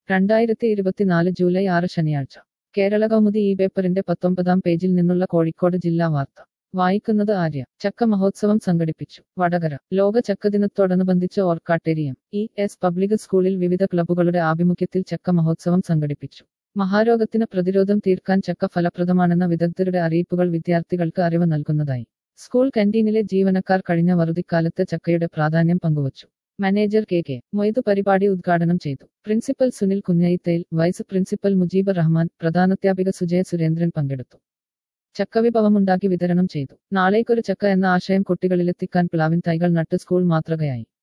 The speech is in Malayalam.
രണ്ടായിരത്തി ഇരുപത്തിനാല് ജൂലൈ ആറ് ശനിയാഴ്ച കേരള കൗമുദി ഈ പേപ്പറിന്റെ പത്തൊമ്പതാം പേജിൽ നിന്നുള്ള കോഴിക്കോട് ജില്ലാ വാർത്ത വായിക്കുന്നത് ആര്യ ചക്ക മഹോത്സവം സംഘടിപ്പിച്ചു വടകര ലോക ചക്ക ദിനത്തോടനുബന്ധിച്ച് ഓർക്കാട്ടേരിയം ഇ എസ് പബ്ലിക് സ്കൂളിൽ വിവിധ ക്ലബ്ബുകളുടെ ആഭിമുഖ്യത്തിൽ ചക്ക മഹോത്സവം സംഘടിപ്പിച്ചു മഹാരോഗത്തിന് പ്രതിരോധം തീർക്കാൻ ചക്ക ഫലപ്രദമാണെന്ന വിദഗ്ധരുടെ അറിയിപ്പുകൾ വിദ്യാർത്ഥികൾക്ക് അറിവ് നൽകുന്നതായി സ്കൂൾ കന്റീനിലെ ജീവനക്കാർ കഴിഞ്ഞ വറുതിക്കാലത്ത് ചക്കയുടെ പ്രാധാന്യം പങ്കുവച്ചു മാനേജർ കെ കെ മൊയ്തു പരിപാടി ഉദ്ഘാടനം ചെയ്തു principal Sunil Kunjayithel vice principal Mujeeb Rahman പ്രധാനാധ്യാപിക സുജയ സുരേന്ദ്രൻ പങ്കെടുത്തു ചക്കവിഭവമുണ്ടാക്കി വിതരണം ചെയ്തു നാളേക്കൊരു ചക്ക എന്ന ആശയം കുട്ടികളിലെത്തിക്കാൻ പ്ലാവിൻ തൈകൾ നട്ട് സ്കൂൾ മാതൃകയായി